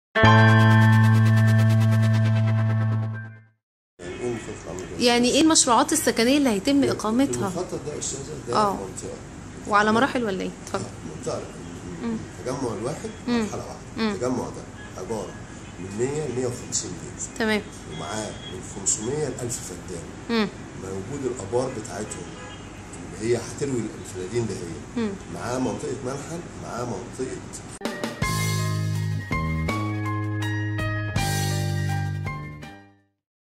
يعني ايه مخطط عامل كده؟ يعني ايه المشروعات السكنيه اللي هيتم اقامتها المخطط ده يا استاذه ده آه. منطقه وعلى مراحل ولا ايه اتفضل منطقه التجمع الواحد مرحله واحده التجمع ده عباره من 100 ل 150 بيت تمام ومعاه من 500 ل 1000 فدان مم. موجود الابار بتاعتهم اللي هي هتروي الفدادين ده هي معاه منطقه منحل معاه منطقه